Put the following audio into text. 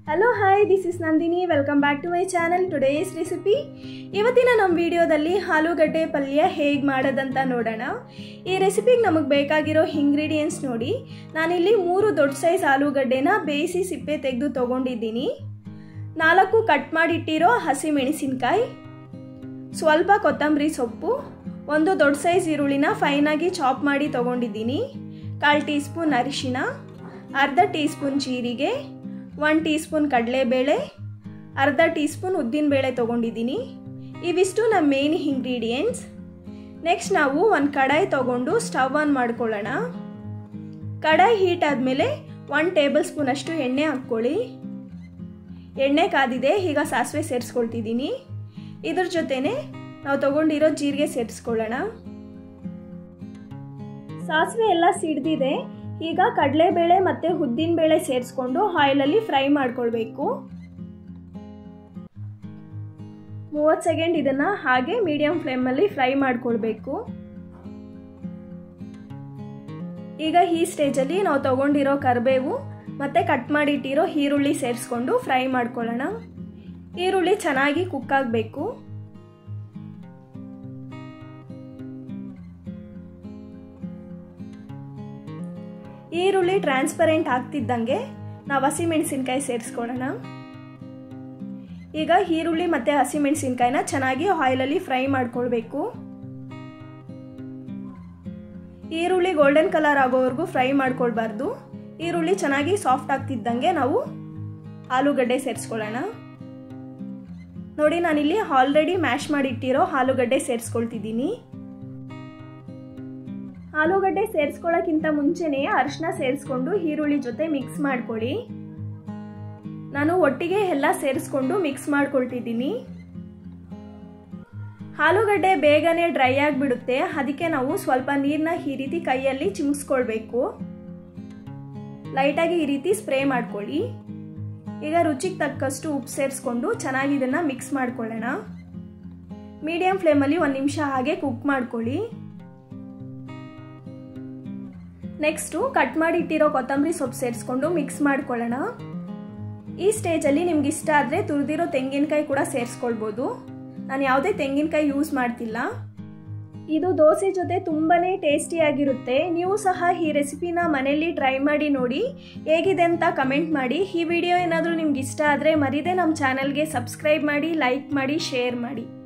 hello hi this is Nandini welcome back to my channel today's recipe ಇವತ್ತಿನ ನಮ್ಮ ವಿಡಿಯೋದಲ್ಲಿ ಆಲೂಗಡ್ಡೆ ಪಲ್ಯ ಹೇಗೆ ಮಾಡೋದಂತ ನೋಡೋಣ ಈ ರೆಸಿಪಿಗೆ ನಮಗೆ ಬೇಕಾಗಿರೋ ಇಂಗ್ರೀಡಿಯೆಂಟ್ಸ್ ನೋಡಿ ನಾನಿಲ್ಲಿ ಮೂರು ದೊಡ್ಡ ಸೈಜ್ ಆಲೂಗಡ್ಡೆನ ಬೇಯಿಸಿ ಸಿಪ್ಪೆ ತೆಗೆದು ತೊಗೊಂಡಿದ್ದೀನಿ ನಾಲ್ಕು ಕಟ್ ಮಾಡಿಟ್ಟಿರೋ ಹಸಿ ಮೆಣಸಿನ್ಕಾಯಿ ಸ್ವಲ್ಪ ಕೊತ್ತಂಬರಿ ಸೊಪ್ಪು ಒಂದು ದೊಡ್ಡ ಸೈಜ್ ಈರುಳ್ಳಿನ ಫೈನಾಗಿ ಚಾಪ್ ಮಾಡಿ ತೊಗೊಂಡಿದ್ದೀನಿ ಕಾಲು ಟೀ ಸ್ಪೂನ್ ಅರಿಶಿಣ ಅರ್ಧ ಟೀ ಸ್ಪೂನ್ ಜೀರಿಗೆ ಒನ್ ಟೀ ಸ್ಪೂನ್ ಕಡಲೆಬೇಳೆ ಅರ್ಧ ಟೀ ಸ್ಪೂನ್ ಉದ್ದಿನಬೇಳೆ ತೊಗೊಂಡಿದ್ದೀನಿ ಇವಿಷ್ಟು ನಮ್ಮ ಮೇನ್ ಇಂಗ್ರೀಡಿಯೆಂಟ್ಸ್ ನೆಕ್ಸ್ಟ್ ನಾವು ಒಂದು ಕಡಾಯಿ ತೊಗೊಂಡು ಸ್ಟವ್ ಆನ್ ಮಾಡ್ಕೊಳ್ಳೋಣ ಕಡಾಯಿ ಹೀಟ್ ಆದಮೇಲೆ ಒನ್ ಟೇಬಲ್ ಸ್ಪೂನಷ್ಟು ಎಣ್ಣೆ ಹಾಕ್ಕೊಳ್ಳಿ ಎಣ್ಣೆ ಕಾದಿದೆ ಈಗ ಸಾಸಿವೆ ಸೇರಿಸ್ಕೊಳ್ತಿದ್ದೀನಿ ಇದ್ರ ಜೊತೆನೆ ನಾವು ತಗೊಂಡಿರೋ ಜೀರಿಗೆ ಸೇರಿಸ್ಕೊಳ್ಳೋಣ ಸಾಸಿವೆ ಎಲ್ಲ ಸಿಡ್ದಿದೆ ಈಗ ಕಡಲೆಬೇಳೆ ಮತ್ತು ಉದ್ದಿನಬೇಳೆ ಸೇರಿಸ್ಕೊಂಡು ಆಯಿಲಲ್ಲಿ ಫ್ರೈ ಮಾಡ್ಕೊಳ್ಬೇಕು ಮೂವತ್ತು ಸೆಕೆಂಡ್ ಇದನ್ನು ಹಾಗೆ ಮೀಡಿಯಂ ಫ್ಲೇಮಲ್ಲಿ ಫ್ರೈ ಮಾಡ್ಕೊಳ್ಬೇಕು ಈಗ ಈ ಸ್ಟೇಜಲ್ಲಿ ನಾವು ತಗೊಂಡಿರೋ ಕರಿಬೇವು ಮತ್ತು ಕಟ್ ಮಾಡಿಟ್ಟಿರೋ ಈರುಳ್ಳಿ ಸೇರಿಸ್ಕೊಂಡು ಫ್ರೈ ಮಾಡ್ಕೊಳ್ಳೋಣ ಈರುಳ್ಳಿ ಚೆನ್ನಾಗಿ ಕುಕ್ ಆಗಬೇಕು ಈರುಳ್ಳಿ ಟ್ರಾನ್ಸ್ಪರೆಂಟ್ ಆಗ್ತಿದ್ದಂಗೆ ನಾವು ಹಸಿಮೆಣಸಿನ್ಕಾಯಿ ಸೇರಿಸ್ಕೊಳ್ಳೋಣ ಈಗ ಈರುಳ್ಳಿ ಮತ್ತು ಹಸಿಮೆಣಸಿನ್ಕಾಯಿನ ಚೆನ್ನಾಗಿ ಆಯಿಲಲ್ಲಿ ಫ್ರೈ ಮಾಡ್ಕೊಳ್ಬೇಕು ಈರುಳ್ಳಿ ಗೋಲ್ಡನ್ ಕಲರ್ ಆಗೋವರೆಗೂ ಫ್ರೈ ಮಾಡ್ಕೊಳ್ಬಾರ್ದು ಈರುಳ್ಳಿ ಚೆನ್ನಾಗಿ ಸಾಫ್ಟ್ ಆಗ್ತಿದ್ದಂಗೆ ನಾವು ಆಲೂಗಡ್ಡೆ ಸೇರಿಸ್ಕೊಳ್ಳೋಣ ನೋಡಿ ನಾನಿಲ್ಲಿ ಆಲ್ರೆಡಿ ಮ್ಯಾಶ್ ಮಾಡಿಟ್ಟಿರೋ ಆಲೂಗಡ್ಡೆ ಸೇರಿಸ್ಕೊಳ್ತಿದ್ದೀನಿ ಆಲೂಗಡ್ಡೆ ಸೇರಿಸ್ಕೊಳ್ಳೋಕ್ಕಿಂತ ಮುಂಚೆನೇ ಅರಿಶಿನ ಸೇರಿಸ್ಕೊಂಡು ಈರುಳ್ಳಿ ಜೊತೆ ಮಿಕ್ಸ್ ಮಾಡ್ಕೊಳ್ಳಿ ನಾನು ಒಟ್ಟಿಗೆ ಎಲ್ಲ ಸೇರಿಸ್ಕೊಂಡು ಮಿಕ್ಸ್ ಮಾಡ್ಕೊಳ್ತಿದ್ದೀನಿ ಆಲೂಗಡ್ಡೆ ಬೇಗನೆ ಡ್ರೈ ಆಗಿಬಿಡುತ್ತೆ ಅದಕ್ಕೆ ನಾವು ಸ್ವಲ್ಪ ನೀರನ್ನ ಈ ರೀತಿ ಕೈಯಲ್ಲಿ ಚಿಮ್ಸ್ಕೊಳ್ಬೇಕು ಲೈಟಾಗಿ ಈ ರೀತಿ ಸ್ಪ್ರೇ ಮಾಡ್ಕೊಳ್ಳಿ ಈಗ ರುಚಿಗೆ ತಕ್ಕಷ್ಟು ಉಪ್ಪು ಸೇರಿಸ್ಕೊಂಡು ಚೆನ್ನಾಗಿ ಇದನ್ನು ಮಿಕ್ಸ್ ಮಾಡ್ಕೊಳ್ಳೋಣ ಮೀಡಿಯಂ ಫ್ಲೇಮಲ್ಲಿ ಒಂದು ನಿಮಿಷ ಹಾಗೆ ಕುಕ್ ಮಾಡ್ಕೊಳ್ಳಿ ನೆಕ್ಸ್ಟು ಕಟ್ ಮಾಡಿಟ್ಟಿರೋ ಕೊತ್ತಂಬರಿ ಸೊಪ್ಪು ಸೇರಿಸ್ಕೊಂಡು ಮಿಕ್ಸ್ ಮಾಡ್ಕೊಳ್ಳೋಣ ಈ ಸ್ಟೇಜಲ್ಲಿ ನಿಮ್ಗೆ ಇಷ್ಟ ಆದರೆ ತುರಿದಿರೋ ತೆಂಗಿನಕಾಯಿ ಕೂಡ ಸೇರಿಸ್ಕೊಳ್ಬೋದು ನಾನು ಯಾವುದೇ ತೆಂಗಿನಕಾಯಿ ಯೂಸ್ ಮಾಡ್ತಿಲ್ಲ ಇದು ದೋಸೆ ಜೊತೆ ತುಂಬಾ ಟೇಸ್ಟಿಯಾಗಿರುತ್ತೆ ನೀವು ಸಹ ಈ ರೆಸಿಪಿನ ಮನೆಯಲ್ಲಿ ಟ್ರೈ ಮಾಡಿ ನೋಡಿ ಹೇಗಿದೆ ಅಂತ ಕಮೆಂಟ್ ಮಾಡಿ ಈ ವಿಡಿಯೋ ಏನಾದರೂ ನಿಮ್ಗೆ ಇಷ್ಟ ಆದರೆ ಮರಿದೇ ನಮ್ಮ ಚಾನಲ್ಗೆ ಸಬ್ಸ್ಕ್ರೈಬ್ ಮಾಡಿ ಲೈಕ್ ಮಾಡಿ ಶೇರ್ ಮಾಡಿ